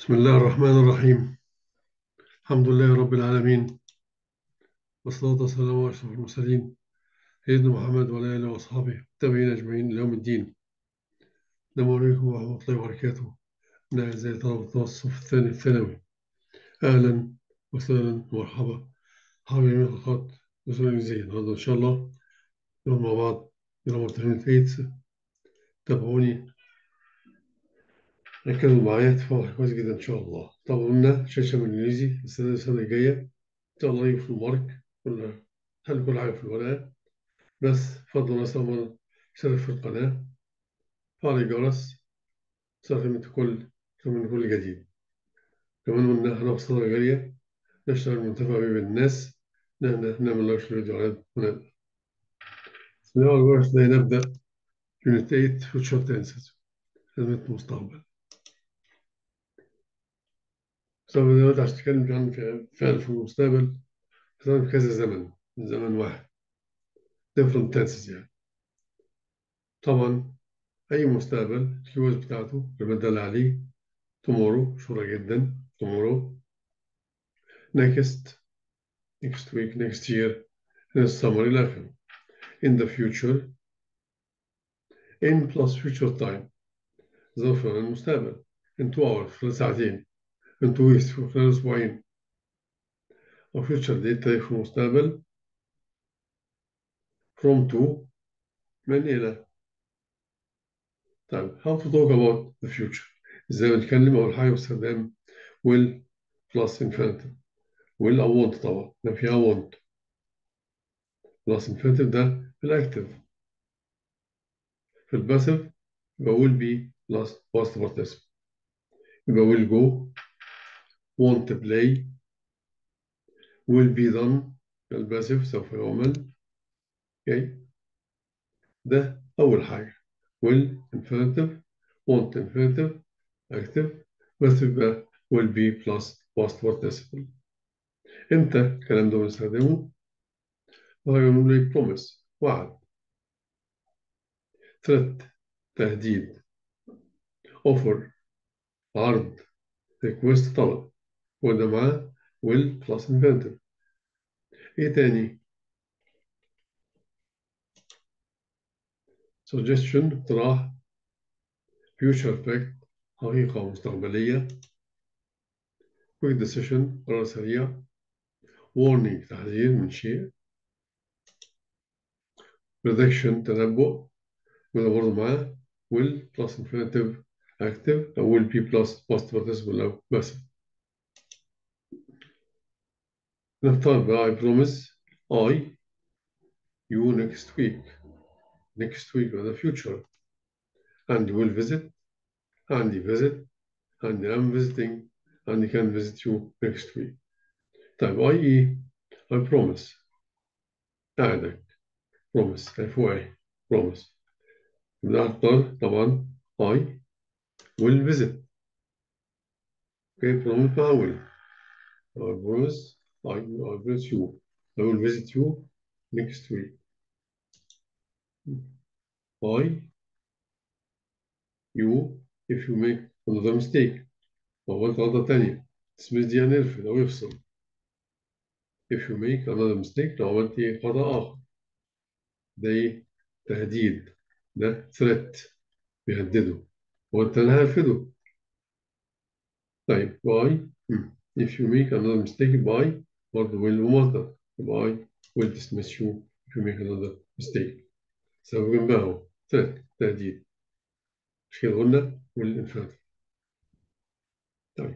بسم الله الرحمن الرحيم الحمد لله رب العالمين والصلاة والسلام على أشرف المرسلين سيدنا محمد وعلى آله وأصحابه التابعين أجمعين إلى يوم الدين السلام عليكم ورحمة الله وبركاته من أعزائي طلبة الصف الثاني الثانوي أهلا وسهلا ومرحبا حبايبي من الخط بسم الله النهارده إن شاء الله نقعد مع بعض جرامر ترميت تابعوني ركزوا معايا تفهموا كويس جدا إن شاء الله طبعا قلنا شاشة من الإنجليزي السنة السنة الجاية إن شاء الله يجي في المارك كل خلي كل حاجة في الورقة بس فضل مثلا اشترك في القناة فعل الجرس تستفيد من كل من كل جديد كمان قلنا هناخد صدقة جارية نشتغل منتفع بيه بالناس نعمل لايف فيديوهات ونبدأ بسم الله الرحمن الرحيم نبدأ يونت 8 فيوتشر تنسز خدمة المستقبل طبعا دلوقتي عشان تتكلم عن فعل في المستقبل هتعمل كذا زمن من زمن واحد different tenses يعني طبعا أي مستقبل الكيورد بتاعته اللي بدل عليه tomorrow مشهورة جدا tomorrow next next week next year in the summer إلى آخره in the future in plus future time ظرف المستقبل in two hours خلال ساعتين in two weeks خلال أسبوعين أو future date تاريخ في المستقبل from to من إلى طيب how to talk about the future إزاي بنتكلم أول حاجة باستخدام will plus infinitive will أو want طبعا ما فيها want plus infinitive ده في الأكتف في الباسف يبقى will be plus past participle يبقى will go want to play will be done الباسف سوف يعمل okay. ده أول حاجة will infinitive want infinitive active بس يبقى will be plus past participle امتى الكلام ده بنستخدمه؟ وهيقولوا لي promise وعد threat تهديد offer عرض request طلب وده معاه will plus infinitive ايه تاني؟ suggestion اقتراح future fact حقيقة مستقبلية quick decision قرار سريع warning تحذير من شيء prediction تنبؤ وده برضه معاه will plus infinitive active أو will be plus past participle أو passive نختار بقى I promise I you next week next week or the future and will visit and visit and I'm visiting and can visit you next week طيب I إيه I promise أعدك promise أفواه promise بنختار طبعا I will visit okay promise مع will I promise I will visit you I will visit you next week I you if you make another mistake لو عملت غلطة تانية dismiss دي يعني يرفض أو يفصل if you make another mistake لو عملت إيه خطأ آخر ده إيه تهديد ده threat بيهدده وأنت أنا هرفضه طيب why if you make another mistake by برضه will ومصدر يبقى I will dismiss you if you make another mistake سبب جنبها هو threat تهديد مش كده قلنا والانفراد طيب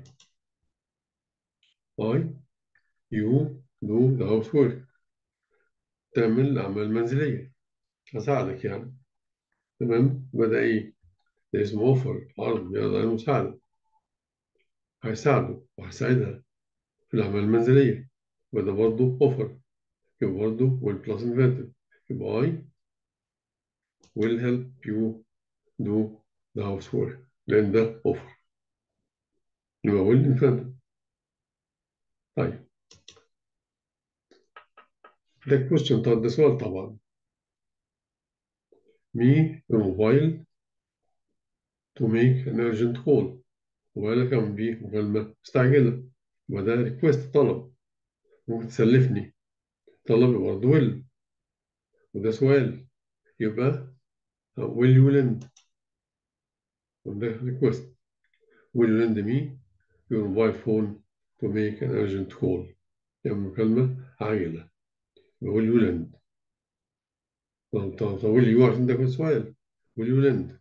I you do the housework تعمل الأعمال المنزلية هساعدك يعني تمام بدأ إيه ده اسمه أوفر عرض بيرضى المساعدة هيساعده وهيساعدها في الأعمال المنزلية وده برضه أوفر يبقى برضه will plus inventive يبقى I will help you do the housework لأن ده أوفر يبقى will inventive طيب ده question طب ده سؤال طبعا me your mobile to make an urgent call ويلكم بي مكالمة مستعجلة وده ريكوست طلب ممكن تسلفني طلب برضه will وده سؤال يبقى will you lend وده request will you lend me your mobile phone to make an urgent call يعني مكالمة عاجلة will you lend طب طب طب will you عشان ده كان سؤال will you lend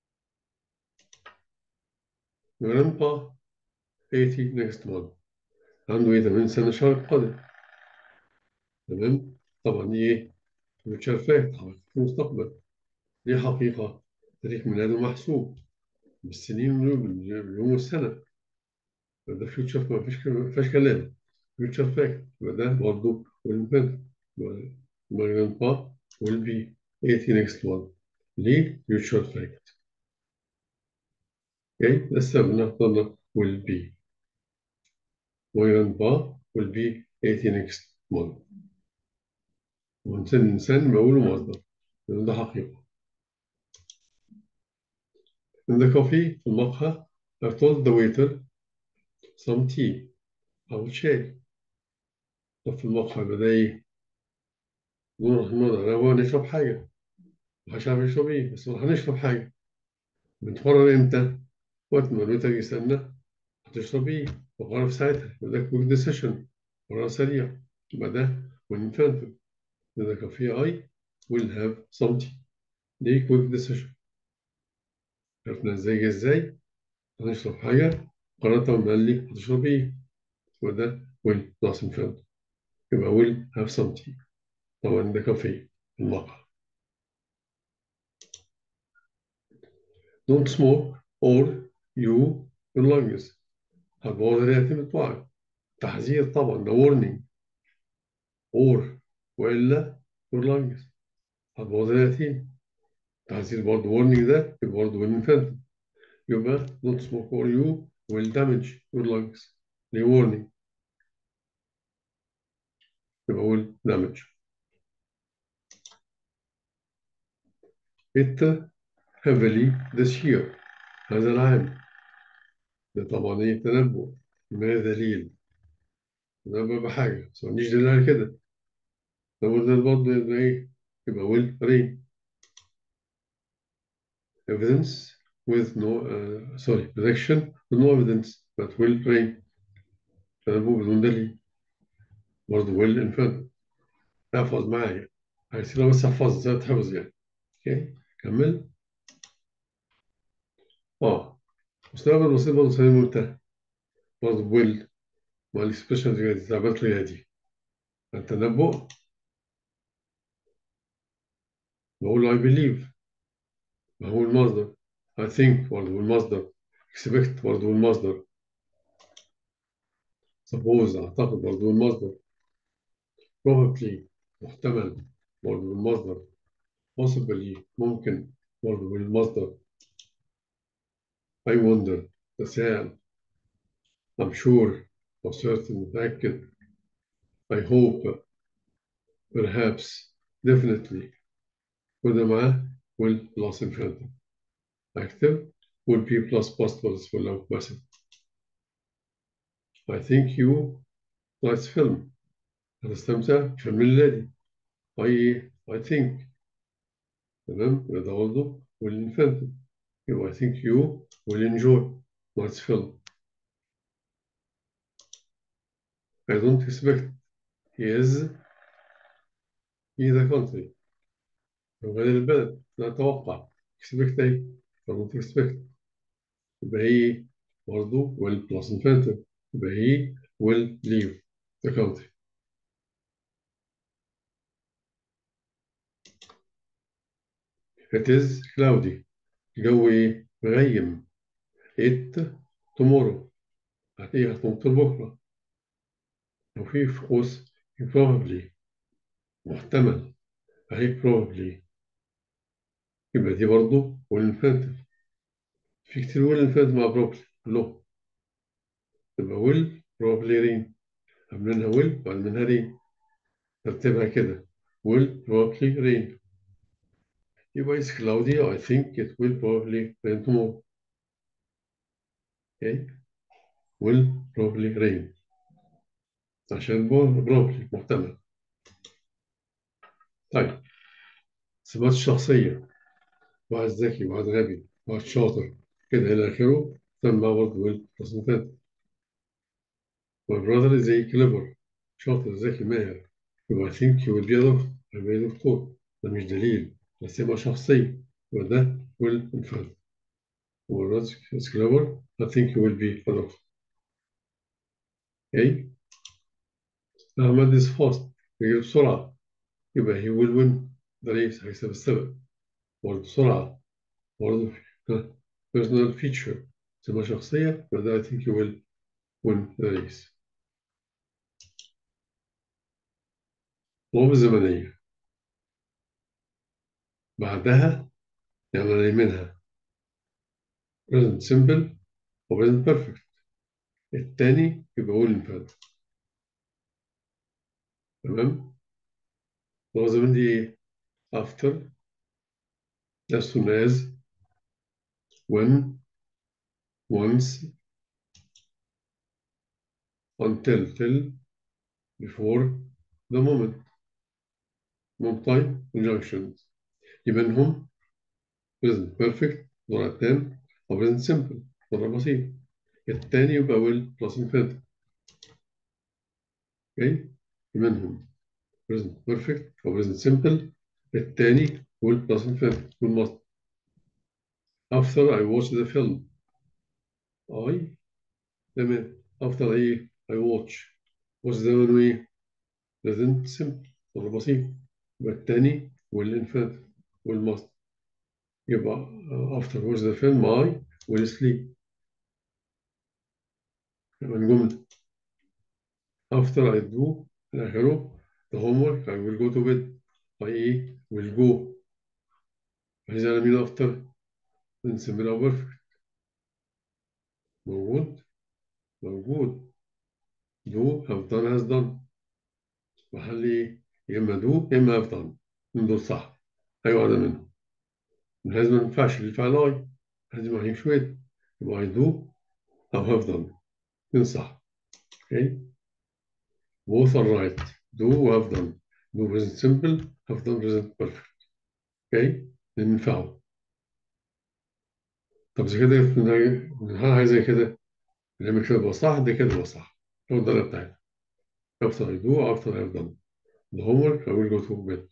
grandpa 80 next month عنده ايه 80 سنة الشهر القادم تمام طبعا دي ايه future fact حقيقة في المستقبل دي حقيقة تاريخ ميلاده محسوب بالسنين باليوم والسنة ده فيوتشر ما فيش ما فيش كلام فيوتشر فاكت يبقى ده برضه will be my grandpa will be 80 next month ليه future fact اوكي لسه بنختار will be my grandpa will be 80 next month وإنسان إنسان بقوله مصدر لأن ده حقيقة In the coffee في المقهى I've told the waiter some tea أو شاي طب في المقهى بدأ إيه؟ نروح نقعد نشرب حاجة محدش عارف يشرب إيه بس هنشرب حاجة بنتقرر إمتى؟ وقت ما الويتر يستنى هتشرب إيه؟ وقرر في ساعتها يبقى ده كويك ديسيشن قرار سريع يبقى ده when infantile in the cafe I will have some tea دي كويك ديسيشن عرفنا إزاي جه إزاي؟ هنشرب حاجة قررت لما قال لي هتشرب إيه؟ يبقى ده will plus infantile يبقى will have some tea طبعا ده كافيه المقهى don't smoke or you your lungs هتبوظ الرئتين بتوعك تحذير طبعا ده warning or والا your lungs هتبوظ الرئتين تحذير برضه warning ده يبقى برضه will infantile يبقى don't smoke or you will damage your lungs ليه warning يبقى will damage it heavily this year هذا العام ده طبعا ايه تنبؤ ما دليل تنبؤ بحاجة بس ما عنديش دليل على كده لو ده برضه يبقى ايه يبقى will rain evidence with no uh, sorry prediction with no evidence but will rain تنبؤ بدون دليل برضه will infantile احفظ معايا عايز كده بس احفظ زي تحفظ يعني اوكي كمل اه مستقبل بسيط برضه سليم منتهى برضه will مع الاكسبريشن دي تعبيرات رياضي التنبؤ بقول I believe ما هو المصدر I think برضه هو المصدر expect برضه هو المصدر suppose أعتقد برضه هو المصدر probably محتمل برضه هو المصدر possibly ممكن برضه هو المصدر I wonder تساءل I'm sure for certain متأكد I hope perhaps definitely وده معاه will plus infinitive أكتب will be plus past participle لو بس I think you nice film هتستمتع بفيلم الليلة I I think تمام يبقى ده برضه will infinitive يبقى I think you will enjoy nice film I don't expect he is he the country غير البلد لا أتوقع expect أي I don't expect يبقى هي برضه will plus infinitive يبقى هي will leave the country It is cloudy الجو إيه؟ مغيم It tomorrow هتيجي هتمطر بكرة وفي في قوس probably محتمل أهي probably يبقى دي برضه والانفانتيف في كتير والانفانتيف مع probably له يبقى will probably rain قبل منها will بعد منها rain ترتيبها كده will probably rain يبقى it's cloudy I think it will probably rain tomorrow okay will probably rain عشان probably محتمل طيب صفات الشخصية واحد ذكي واحد غبي واحد شاطر كده إلى آخره تم برضه will plus infinitive My brother is a clever شاطر ذكي ماهر يبقى I think you will be a doctor هيبقى دكتور ده مش دليل بس يبقى شخصية يبقى ده will infinitive My brother is clever I think you will be a doctor okay أحمد is fast يجري بسرعة يبقى he will win the race هيكسب السبق برضه بسرعة برضه personal feature سمة شخصية يبقى ده I think you will win the race ظروف زمنية بعدها يعني منها present simple و present perfect التاني يبقى will infinitive تمام ظروف زمن دي ايه after as soon as when once until till before the moment multi conjunctions منهم present perfect ضرع تام أو present simple ضرع بسيط التاني يبقى will plus infinitive okay منهم present perfect أو present simple التاني will plus infinitive will must after I watch the film I تمام after I I watch watch زمنه ايه present simple ضرع بسيط يبقى التاني will infinitive will must يبقى after watch the film I will sleep يبقى الجملة after I do إلى آخره the homework I will go to bed I إيه will go عايز مين after بنسميها perfect موجود موجود do have done has done محل إيه يا إما do يا إما have done من دول صح أي واحدة منهم لازم ما ينفعش الفعل I لازم ما يمشي with يبقى I do أو have done من صح okay both are right do have done do present simple have done present perfect okay ينفعوا طب زي كده من حاجة زي كده لما كده يبقى صح ده كده يبقى صح هو الدرجة بتاعتي after I do after I have done the homework I will go to bed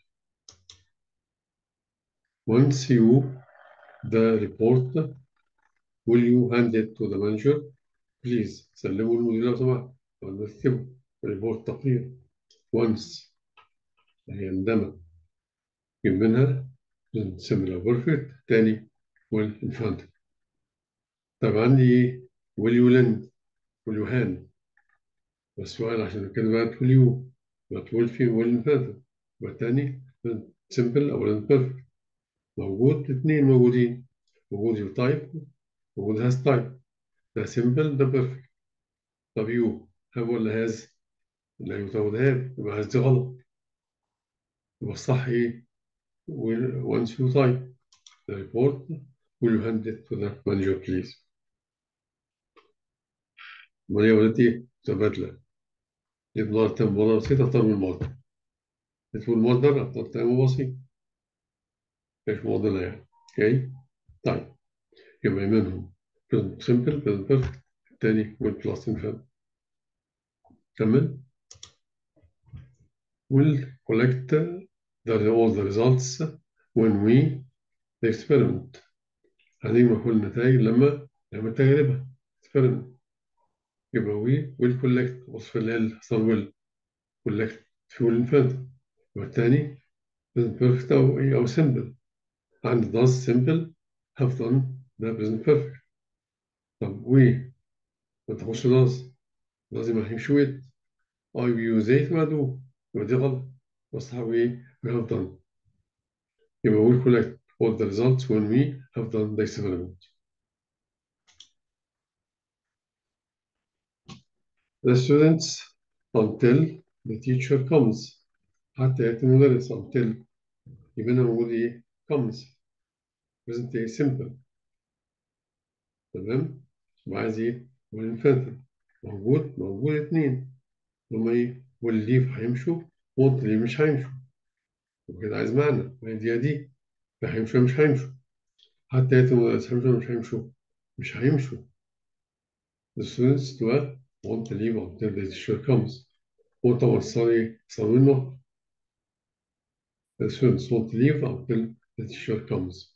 once you the report will you hand it to the manager please سلموا المدير لو سمحت ولا اكتبوا ريبورت تقرير once هي عندما يجيب منها similar perfect تاني will infinitive طب عندي ايه will you lend will you hand والسؤال عشان كده بقى will you يبقى will في will infinitive يبقى التاني simple أو perfect موجود اتنين موجودين وجود your type وجود has type ده simple ده perfect طب you have ولا has لا يزود have يبقى has دي غلط يبقى الصح ايه once you type the report will you hand it to the manager please المالية والتي متبادلة يبقى تم مضارع بسيط أكتر من المصدر تقول مصدر أكتر تم بسيط مش معضلة يعني اوكي طيب يبقى منهم present simple present perfect الثاني will plus infinitive كمل will collect the, all the results when we the experiment هنجمع كل النتائج لما لما التجربة experiment يبقى we will collect وصف اللي حصل will collect في will infinitive يبقى الثاني present perfect أو إيه أو simple عند does simple have done ده present perfect طب we ما تاخدش does does ما هيمشي with I will زي ما do يبقى دي غلط بس we we have done يبقى we collect all the results when we have done the experiment. The students until the teacher comes حتى يأتي المدرس until يبقى هنا موجود إيه comes present إيه simple تمام يبقى عايز ايه والانفينيتيف موجود موجود اتنين هما ايه والليف هيمشوا وانت ليه مش هيمشوا وكده عايز معنى ما هي دي دي لا هيمشوا مش هيمشوا حتى يتم هيمشوا مش هيمشوا مش هيمشوا The students do want to leave until the teacher comes وانت وصلي صلي النهر The students want to leave until the teacher comes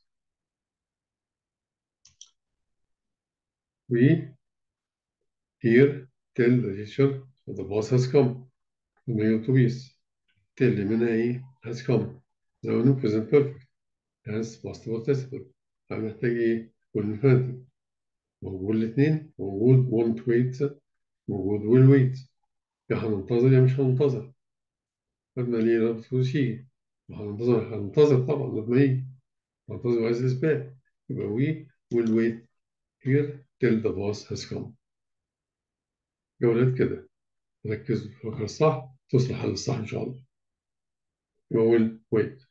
We here tell the teacher that the bus has come من الأتوبيس tell منها إيه has come زمانه present perfect has past participle هنحتاج إيه والinfinitive موجود الاتنين موجود won't wait موجود will wait يا هننتظر يا مش هننتظر لما ليه ربط شيء هننتظر هننتظر طبعا لما يجي هننتظر عايز إثبات يبقى we will wait here till the bus has come يا ولاد كده ركز فكر صح توصل لحل الصح إن شاء الله يبقى will wait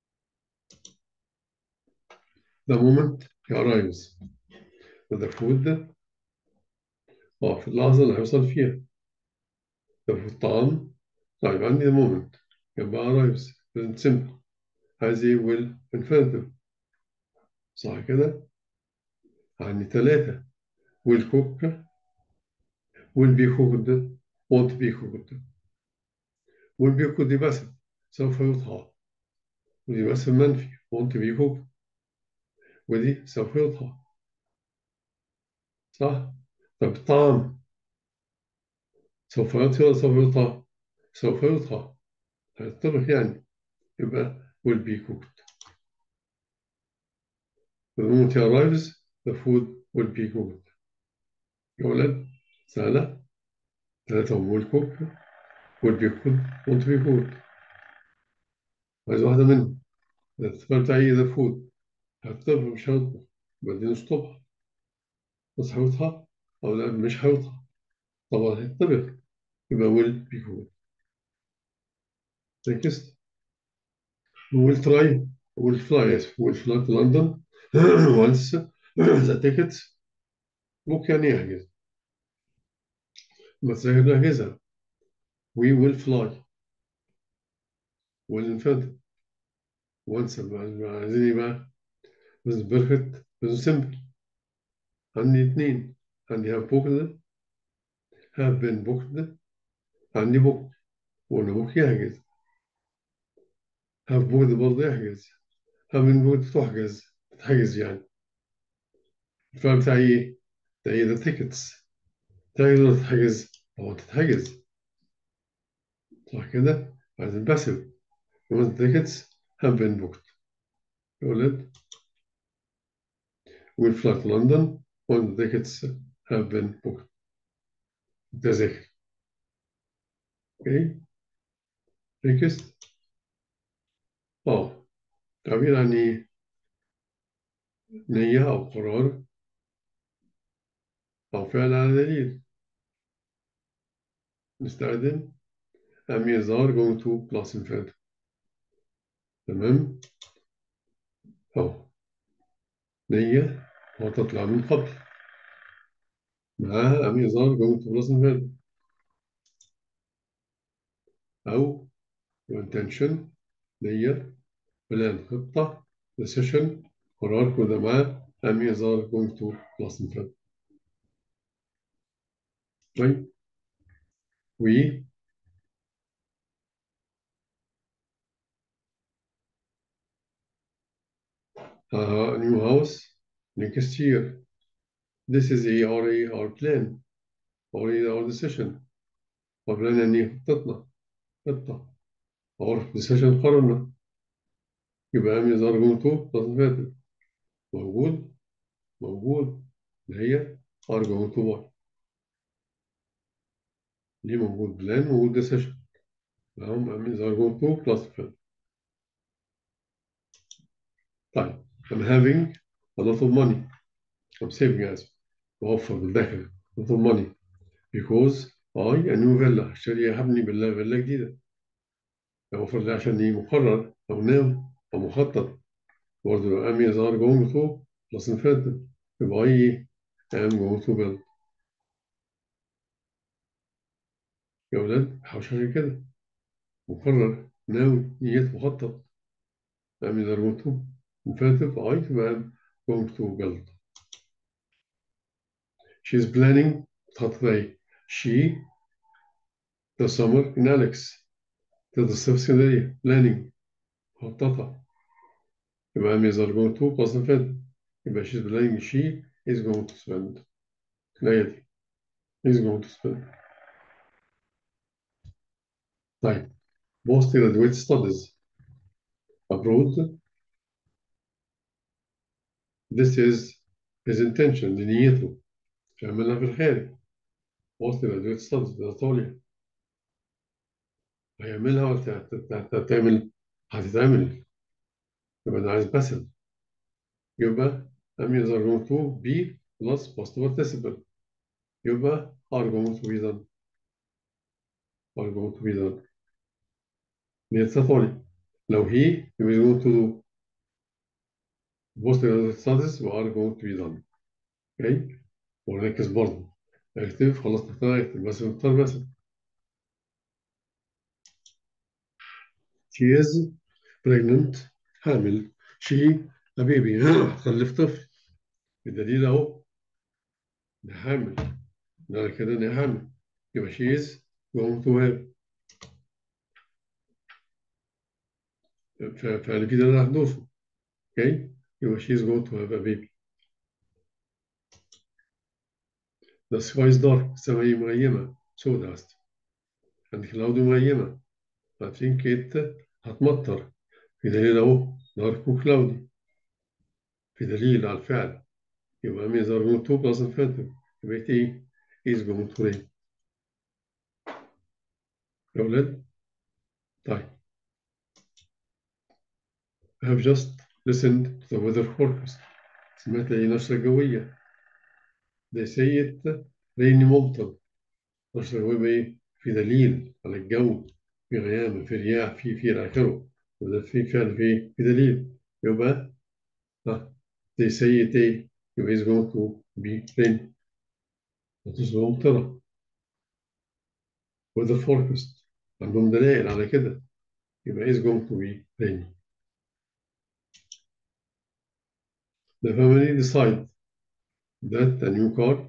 the moment he arrives with the food اه في اللحظة اللي هيوصل فيها ده في الطعام طيب عندي the moment يبقى arrives present simple عايز ايه will infinitive صح كده عندي ثلاثة will cook will be cooked won't be cooked will be cooked دي بس سوف يطهى ودي بس منفي won't be cooked ودي سوف يطهى صح طب الطعام سوف يطهى ولا سوف يطهى سوف يطهى هيطبخ يعني يبقى will be cooked the moment he arrives the food will be cooked يا ولد سهلة ثلاثة will cook will be cooked won't be cooked عايز واحدة منهم الاختبار بتاعي the food هتطبخ مش هيطبخ يبقى دي مش طبخ بس هيطهى أو لا مش هيطهى طبعا هيطبخ يبقى will be cooked next will try will fly yes will fly to London once the tickets book يعني يحجز بس نحجزها we will fly will infinitive once عايزين ايه بقى بس perfect بس simple عندي اتنين عندي have booked have been booked عندي booked وأنا book يحجز have booked برضه يحجز have been booked تحجز تتحجز يعني الفعل بتاعي ايه؟ بتاعي the tickets تحجز ولا تتحجز؟ هو تتحجز صح كده؟ عايز الباسف once the tickets have been booked يا ولد will fly to London when the tickets have been booked التذاكر اوكي next اه تعبير عن ايه؟ نية أو قرار أو فعل على دليل نستخدم أميزار going to plus infinitive تمام أهو نية وتطلع من قبل معاها أميزار going to plus infinitive أو intention نية بلان خطة decision قرار كده معاه أميزار going to plus infinitive طيب we a new house next year. This is a our, our plan or our decision. our plan يعني خطتنا خطة our decision قررنا يبقى أمي زار جونتو لازم فاتت موجود موجود اللي هي أرجو تو باي دي موجود بلان موجود decision هم أمي زار جونتو بلس فاتت طيب I'm having a lot of money. I'm saving as بوفر بالداخل a lot of money because I a new villa اشتري هبني بالله فيلا جديدة بوفر لي عشان دي مقرر أو ناوي أو مخطط برضه أمي ظهر جون تو بلس انفينيتيف يبقى أي am going to build يا ولاد حوش عشان كده مقرر ناوي نية مخطط am إذا رمته مفاتف I تبقى am going to build she is planning تخطط أي she the summer in Alex تدرس في اسكندرية planning مخططة يبقى am إذا رمته plus مفاتف يبقى she is planning she is going to spend الآية دي is going to spend طيب post graduate studies abroad this is his intention دي نيته يعملها في الخارج post graduate studies ده طالع هيعملها ولا هتعمل هتتعمل يبقى أنا عايز باسل يبقى أم يظهر going to be plus past participle يبقى are going to be done are going to be done نيتها طالع لو هي يبقى going to do post graduate studies و are going to be done اوكي وركز برضه اكتب خلاص تختار اكتب بس نختار بس she is pregnant حامل she a baby هتخلف طفل بدليل اهو ده حامل ده كده ان هي حامل يبقى she is going to have ف- فعل في ده اللي هحدثه اوكي يبقى she is going to have a baby the sky is dark السماء مغيمة سوداء قصدي عندك cloud مغيمة عارفين كيت هتمطر في دليل اهو dark وكلاودي في دليل على الفعل يبقى ميز are going to plus infinitive يبقى ايه is going to rain يا ولاد طيب I have just listened to the weather forecast سمعت ايه نشرة جوية they say it rainy ممطر نشرة جوية ايه في دليل على الجو في غيام في رياح في في إلى آخره وده في فعل في في دليل يبقى ها they say it ايه يبقى is going to be rain هتصبح ممطرة weather forecast عندهم دلائل على كده يبقى is going to be rainy The family decide that a new car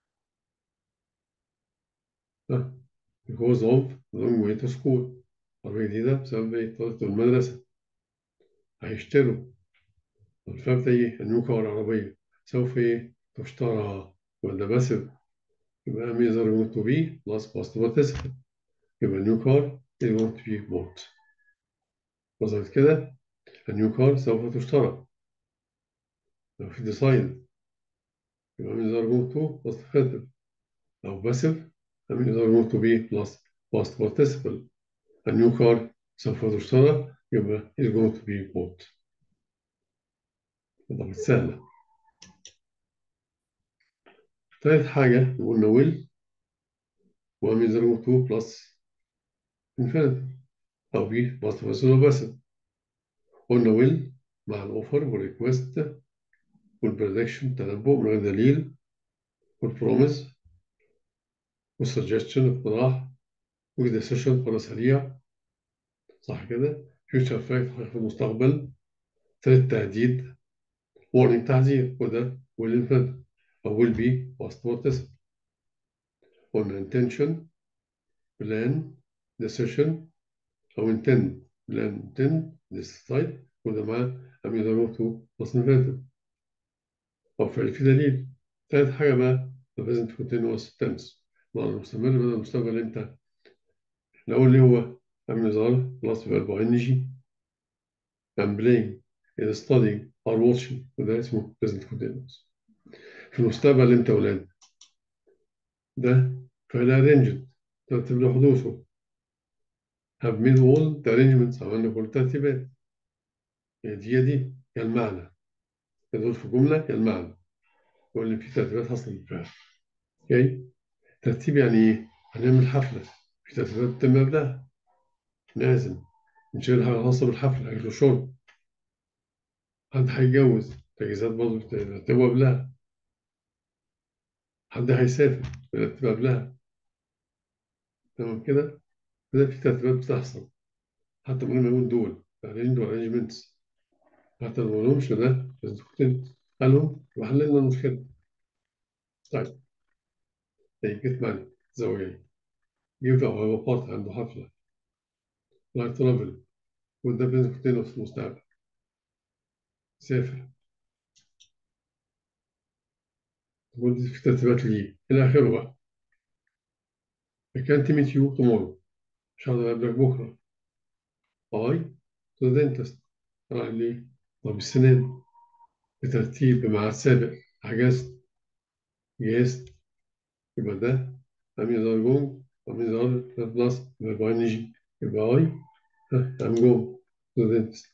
uh, because of the long way to school عربية جديدة بسبب إيه؟ طريقة المدرسة هيشتروا الفهم إيه؟ a new car عربية سوف إيه؟ تشترى ولا باسف يبقى am is going to be plus past participle يبقى a new car is going to be bought وصلت كده a new car سوف تشترى لو في decide يبقى am is going to plus participle لو باسف am is going to be plus past participle a new car سوف تشترى يبقى is going to be bought طبعا سهلة تالت حاجة قلنا will وأم is going to plus infinitive أو be past participle بس قلنا will مع الأوفر والريكوست والبريدكشن تنبؤ من غير دليل والبروميس والسجستشن اقتراح والديسيشن قرار سريع صح كده فيوتشر فاكت حقيقة المستقبل ثالث تهديد warning تحذير وده will infinitive أو will be past participle قلنا intention plan decision أو intend plan intend decide وده مع أم يضرب to plus infinitive أو فعل في دليل ثالث حاجة بقى the present continuous tense مع المستمر بدل المستقبل إمتى؟ إحنا قلنا اللي هو أم يظهر plus verb ing am playing is studying are watching وده اسمه present continuous في المستقبل إمتى يا أولاد؟ ده فعل arranged ترتيب له حدوثه have made all the arrangements عملنا كل الترتيبات هي دي هي دي هي المعنى يدخل في جملة هي المعنى واللي في ترتيبات حصل بالفعل اوكي ترتيب يعني ايه؟ هنعمل حفلة في ترتيبات تتم قبلها لازم نشيل حاجة خاصة بالحفلة أكل وشرب حد هيتجوز تجهيزات برضه بترتبوا قبلها حد هيسافر يرتب قبلها تمام كده كده في ترتيبات بتحصل حتى من غير ما يقول دول بعدين دول ارينجمنتس حتى لو ما لهمش ده بس كنت قالهم وحللنا المشكلة طيب they get married زوجين give أو have a party عنده حفلة like travel وده بينزل كتير في المستقبل سافر ودي في ترتيبات ليه إلى آخره بقى I can't meet you tomorrow مش هقدر أقابلك بكرة I to the dentist راح ليه؟ طب السنان بترتيب بميعاد سابق حجزت جهزت يبقى ده أمين زار جون أمين زار بلس يبقى باي نيجي يبقى I I'm going to the dentist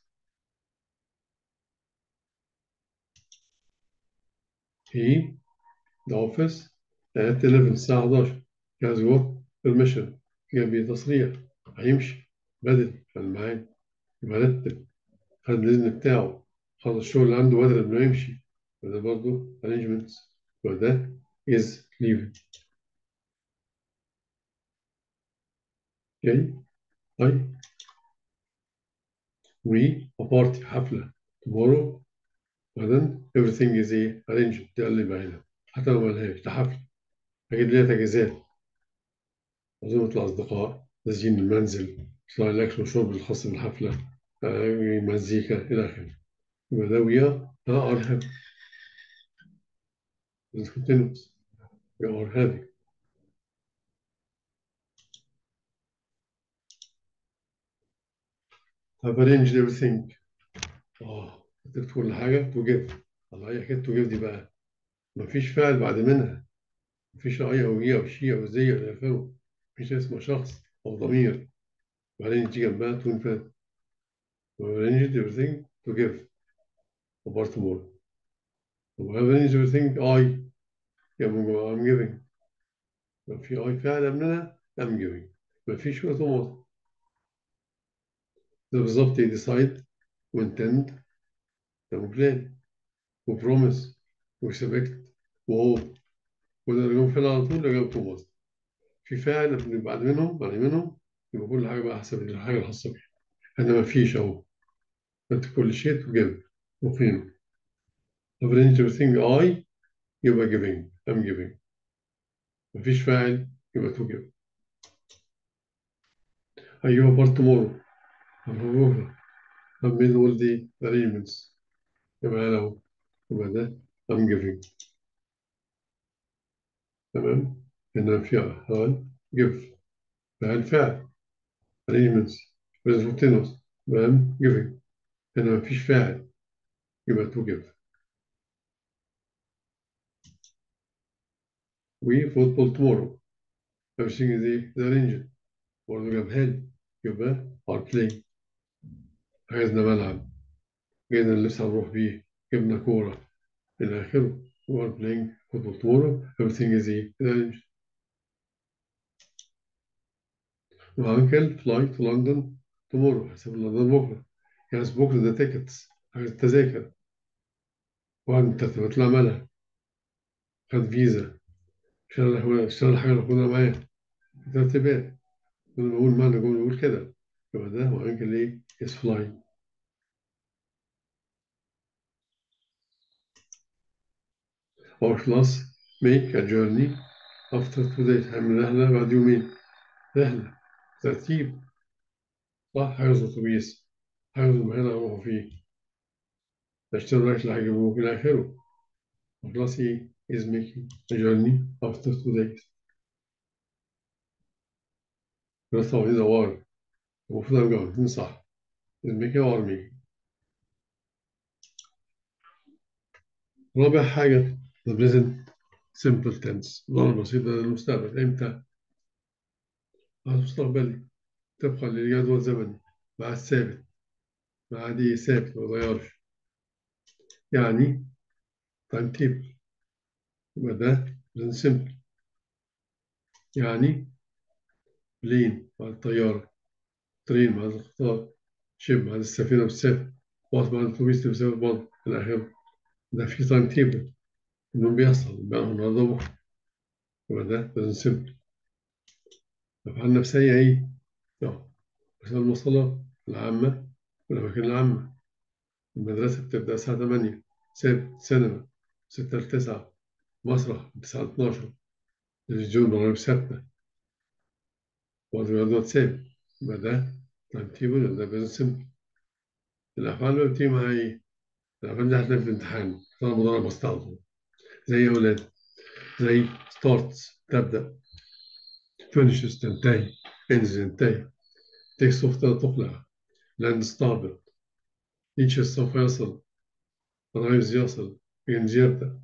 he the office at 11 الساعة 11 has got permission جاب لي تصريح هيمشي بدري في الميعاد يبقى رتب خد الإذن بتاعه خلص الشغل اللي عنده بدري إنه يمشي وده برضه arrangements وده is leaving okay طيب we a party حفلة tomorrow وبعدين everything is ايه arranged ده اللي بعينها حتى لو ملهاش ده حفلة أجيب ليها تجهيزات عزومة الأصدقاء تزيين المنزل إطلاع الأكل والشرب الخاص بالحفلة آه، مزيكا إلى آخره يبقى ده ويا اه are happy is continuous we are happy have arranged everything اه كتبت كل حاجة to give الله أي حكاية to give دي بقى مفيش فعل بعد منها مفيش أي أو هي أو شي أو زي إلى آخره مفيش اسم شخص أو ضمير وبعدين تيجي جنبها تكون فات arranged everything to give apart more وهذا arranged everything I يبقى I'm giving لو في I فعل قبلنا I'm giving مفيش وقت ماضي ده بالظبط decide وintend ده وبلان وبروميس وسبكت وهوب وده اللي جم فعل على طول اللي جاب ماضي في فاعل بعد منهم بعد منهم يبقى كل حاجة بقى حسب الحاجة الخاصة بيها أنا مفيش أهو أنت كل شيء to give وقيمة arrange everything I يبقى giving I'm giving مفيش فاعل يبقى to give هيجيبها part tomorrow بكرة أعمل all the arrangements يبقى أنا أهو يبقى ده I'm giving تمام هنا في هاي give فعل فعل arrangements present continuous تمام giving هنا مفيش فاعل يبقى to give we football tomorrow everything is arranged برضه جابها لي يبقى are playing حجزنا ملعب جينا اللي لسه هنروح بيه جبنا كورة إلى آخره we are playing football tomorrow everything is arranged my uncle fly to London tomorrow هسافر لندن بكرة يحجز بكرة ده تيكتس حجز التذاكر وعن الترتيبات اللي عملها خد فيزا اشترى اشترى الحاجة اللي خدها معاه ترتيبات لما بقول معنى جملة بقول كده يبقى ده هو انكل ايه is flying our class make a journey after two days هعمل رحلة بعد يومين رحلة ترتيب صح حجز أتوبيس حجز المكان اللي هروحوا فيه اشتري رحلة هيجيبوك إلى آخره class ايه is making a journey after two days بس طبعا إذا وار المفروض أرجع الاثنين صح is making or making رابع حاجة the present simple tense ضرب بسيطة للمستقبل إمتى؟ على المستقبلي طبقا للجدول الزمني مع الثابت مع دي ثابت ما يتغيرش يعني تايم تيبل يبقى ده present simple يعني بلين مع الطيارة ترين مع القطار شيب مع السفينة بتسافر باص مع الأتوبيس اللي بيسافر برضه إلى آخره ده في تايم تيبل إنه بيحصل بقى النهارده بكرة يبقى ده present simple أفعال نفسية إيه؟ أهو وسائل المواصلات العامة والأماكن العامة المدرسة بتبدأ الساعة 8 سبت سينما 6 ل 9 مسرح 9 ل 12 تلفزيون برامج ثابتة برضه رياضة ثابت يبقى ده تايم تيبل ده بيزنس سمبل الأفعال اللي بتيجي مع إيه؟ الأفعال دي هتلاقي في الامتحان طبعا مضارب بستخدمه زي إيه يا أولاد زي starts تبدأ finishes تنتهي ends تنتهي takes off تقلع land ستابل reaches سوف يصل arrives يصل begins يبدأ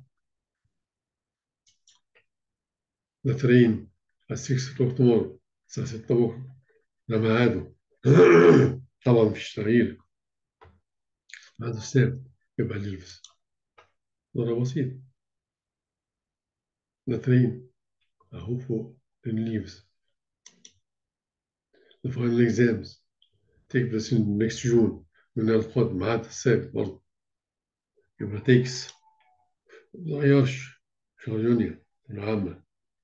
the train at 6 o'clock tomorrow الساعة 6 بكرة ده ميعاده طبعا مفيش تغيير ميعاده ثابت يبقى نلبس ضرب بسيط the train أهو فوق in leaves the final exams take place in next June من القادم ميعاد ثابت برضه يبقى takes متغيرش شهر يونيو العامة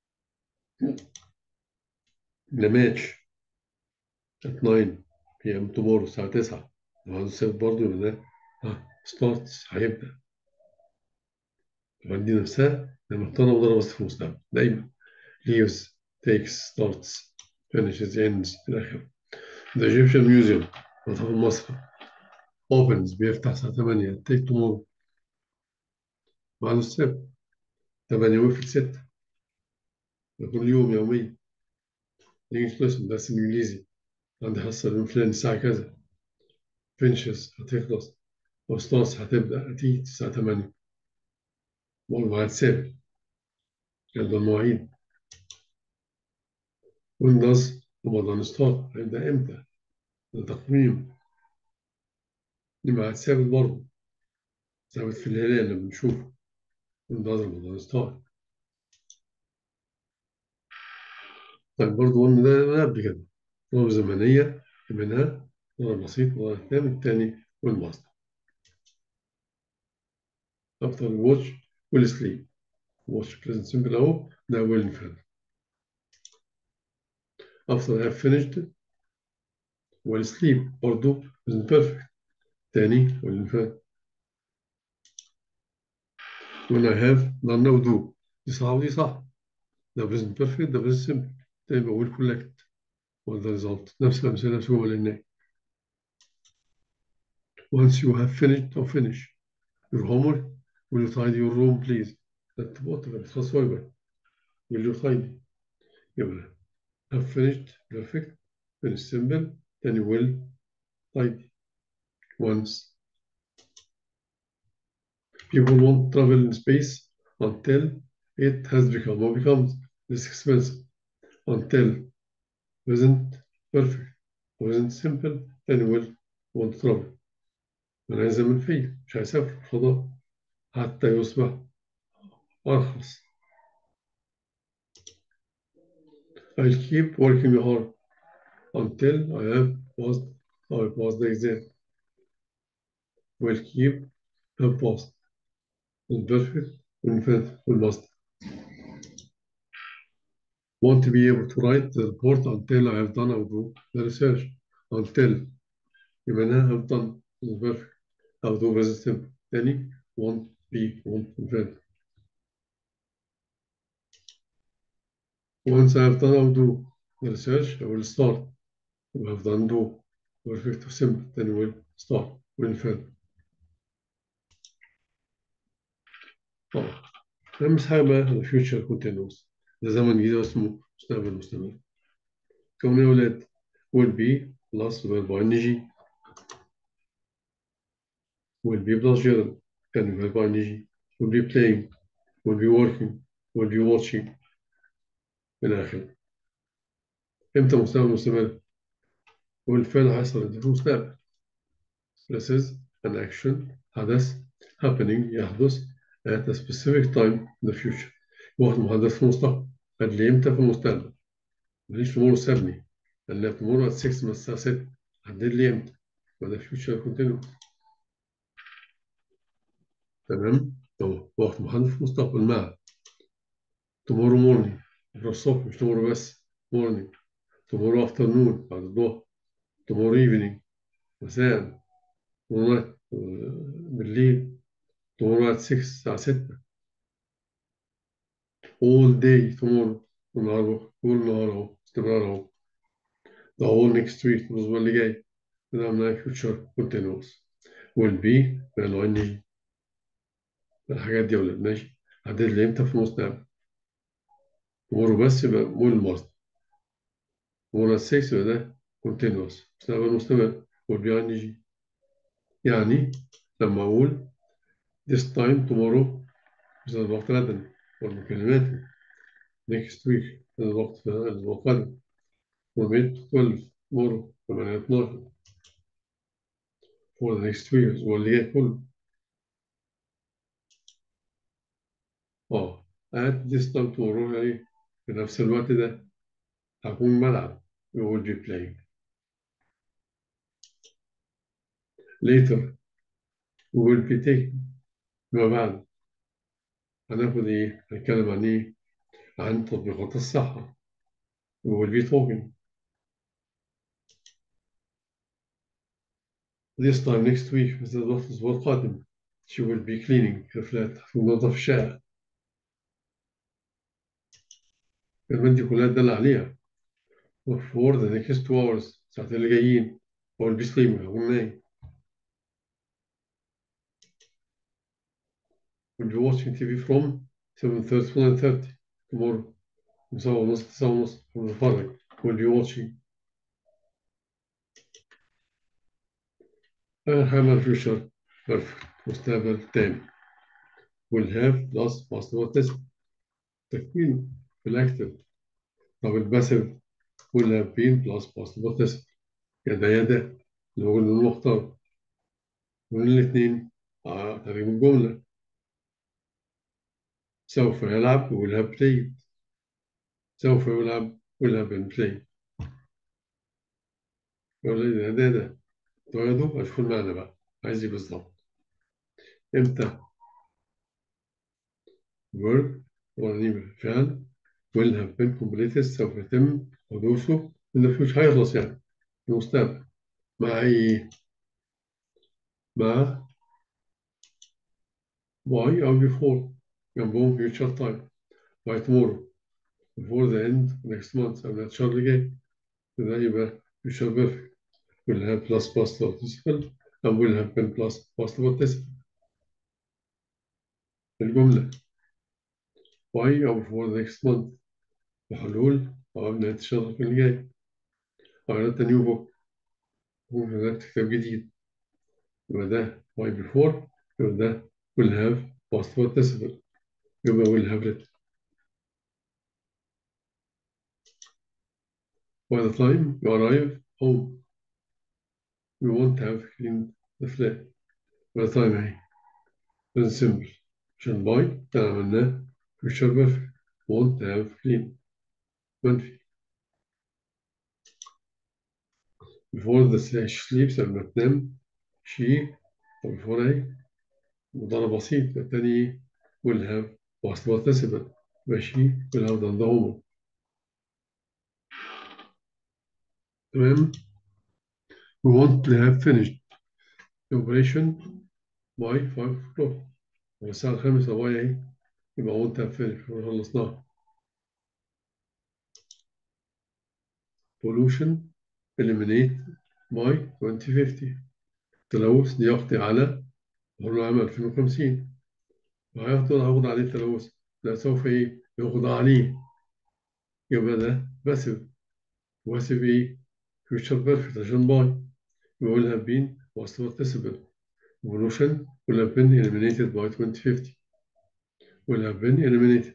the match at 9 p.m. tomorrow الساعة 9 ميعاد ثابت برضه يبقى ده ها starts هيبدأ يبقى دي نفسها لما اختار مضاربة بس في المستقبل دايما leaves takes starts finishes ends إلى آخره The Egyptian Museum متحف المصري opens بيفتح الساعة 8 take tomorrow ميعاده السبت 8 ويقفل 6 ده كل يوم يوميا English lesson درس إنجليزي عندي حصة اليوم الفلاني الساعة كذا finishes هتخلص أو starts هتبدأ هتيجي الساعة 8 والميعاد ثابت يلا المواعيد when does رمضان start هيبدأ إمتى؟ ده تقويم دي ميعاد ثابت برضه ثابت في الهلال لما بنشوفه when does رمضان start طيب برضه قلنا ده ده قبل كده ضرب زمنية منها ضرب بسيط وضرب تام التاني والمصدر after watch will sleep watch present simple أهو ده will انفراد after I have finished will sleep برضه present perfect تاني will انفراد when I have done أو do دي صح ودي صح ده present perfect ده present simple ده يبقى will collect وده result نفس الأمثلة نفس هو للنهاية once you have finished أو finish your homework will you tidy your room please ده تبقى بتخلص واجبك will you tidy يبقى have finished perfect finish simple then you will tidy once people want to travel in space until it has become or becomes less expensive until wasn't perfect wasn't simple then you will want to travel من عايز من فيه مش هيسافر الفضاء حتى يصبح أرخص I'll keep working hard until I have passed I passed the exam will keep have passed imperfect infinite والمصدر want to be able to write the report until I have done or do the research until يبقى أنا have done imperfect أو do present simple تاني want be want infinite once I have done or do the research I will start I have done do perfect or simple then will start will infinite طبعا خامس حاجة بقى the future continuous ده زمن جديد اسمه مستقبل مستمر كون يا ولاد will be plus verb ing will be plus gerund كان verb ing will be playing will be working will be watching إلى آخره إمتى مستقبل مستمر؟ والفعل هيحصل في المستقبل This is an action حدث happening يحدث at a specific time in the future وقت محدد في المستقبل قد لي امتى في المستقبل ماليش تمور سابني قال لي تمور at 6 من الساعة 6 حدد لي امتى وده future continuous تمام طب وقت محدد في المستقبل مع tomorrow morning بكرة الصبح مش tomorrow بس morning tomorrow afternoon بعد الظهر tomorrow evening مساء tomorrow night بالليل tomorrow at 6 الساعة 6 all day tomorrow النهار بكرة طول النهار أهو استمرار أهو the whole next week الأسبوع اللي جاي ده عملنا future continuous will be بقى ing الحاجات دي يا ولاد ماشي حدد لي امتى في المستقبل tomorrow بس يبقى مول الماضي tomorrow at 6 يبقى ده continuous مستقبل مستمر will be ing يعني لما أقول this time tomorrow مثل الوقت غدا والمكالمات next week هذا الوقت الأسبوع القادم وميت 12 tomorrow 8 12 for the next two years واللي جاي كله اه at this time tomorrow يعني في نفس الوقت ده هكون ملعب we will be playing later we will be taking فيما بعد هناخد ايه؟ هنتكلم عن ايه؟ عن تطبيقات الصحة we will be talking this time next week مثل الوقت الأسبوع القادم she will be cleaning her flat تنظف الشارع الكلمات دي كلها تدل عليها for the next two hours الساعتين اللي جايين I will be sleeping هكون نايم will be watching TV from 7:30 to 9:30 tomorrow من سبعة ونص تسعة ونص بنتفرج will be watching آخر حاجة مع future perfect مستقبل تام will have plus past participle تكوين في الأكتف طب الباسف will have been plus past participle يدا يدا اللي هو المختار من الاثنين آه ترجمة الجملة سوف يلعب will have played سوف يلعب will have been played يقول لي ده ده تواجدوا أشوف المعنى بقى عايز ايه بالظبط امتى verb ولا فعل will have been completed سوف يتم حدوثه in the future هيخلص يعني في المستقبل مع ايه؟ مع why أو before جنبهم future time by tomorrow before the end next month قبل الشهر اللي جاي ده يبقى future perfect will have plus past participle أو will have been plus past participle الجملة why أو before the next month بحلول أو قبل نهاية الشهر اللي جاي قرأت نيو بوك وقرأت كتاب جديد يبقى ده why before يبقى ده will have past participle يبقى will have written by the time you arrive home you won't have cleaned the flat by the time اهي present simple عشان by ده عملناه future perfect won't have cleaned منفي before the sleeps قبل ما تنام she طب before اهي مضارع بسيط التاني will have past participle ماشي will have done the homework تمام we want to have finished the operation by 5 o'clock والساعة الخامسة باي اهي يبقى want to have finished خلصناها pollution eliminate by 2050 التلوث يقضي على حلول عام 2050 وهيقضي هيقضي عليه التلوث لا سوف ايه يقضى عليه يبقى ده باسف باسف ايه future perfect عشان باي يبقى will have been was participle pollution will have been eliminated by 2050 will have been eliminated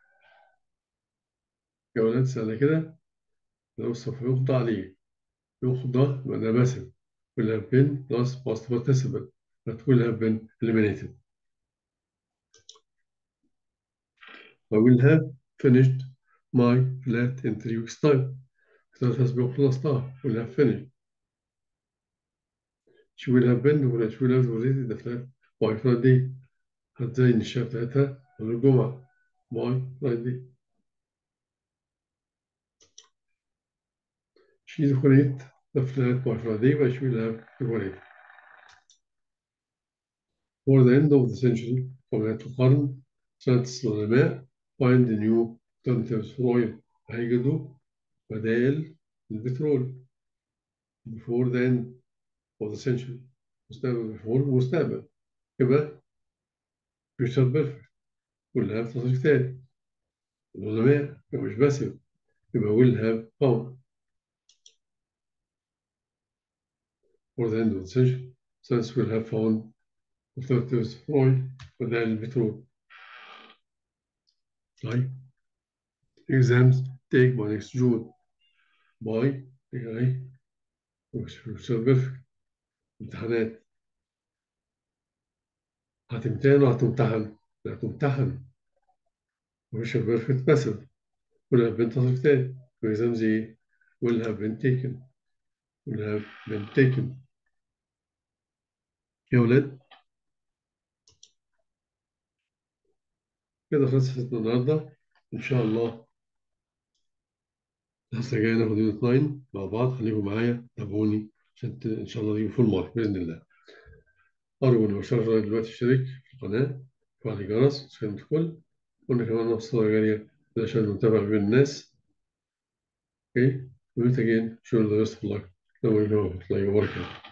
يا ولاد سهلة كده لو سوف يقضى عليه يقضى يبقى ده باسف will have been plus past participle that will have been eliminated I will have finished my flat in three weeks time that has been خلصتها will have finished she will have been ولا she will have already the flat by Friday هتزين الشقة بتاعتها يوم الجمعة by Friday she decorate the flat by Friday but she will have decorated for the end of the century في نهاية القرن scientists العلماء find new alternatives for oil هيجدوا بدائل للبترول before the end of the century مستقبل before مستقبل يبقى future perfect كلها في تصريف تاني العلماء يبقى مش بس يبقى will have found for the end of the century science will have found alternatives for oil بدائل البترول طيب exams take by next June by AI future perfect امتحانات هتمتحن وهتمتحن لا هتمتحن مش بيرفكت باسف will have been تصريف تاني exams ايه will have been taken will have been taken يا ولاد كده خلصت حصتنا النهارده ان شاء الله الحصه الجايه ناخد يونت 9 مع بعض خليكم معايا تابعوني عشان ت- ان شاء الله تجيبوا فول مارك باذن الله ارجو ان يشرف لغايه دلوقتي اشترك في القناه وفعل الجرس عشان الكل قلنا كمان نفس جاريه عشان نتابع بين الناس اوكي ومتى again sure the best of luck السلام عليكم ورحمه الله وبركاته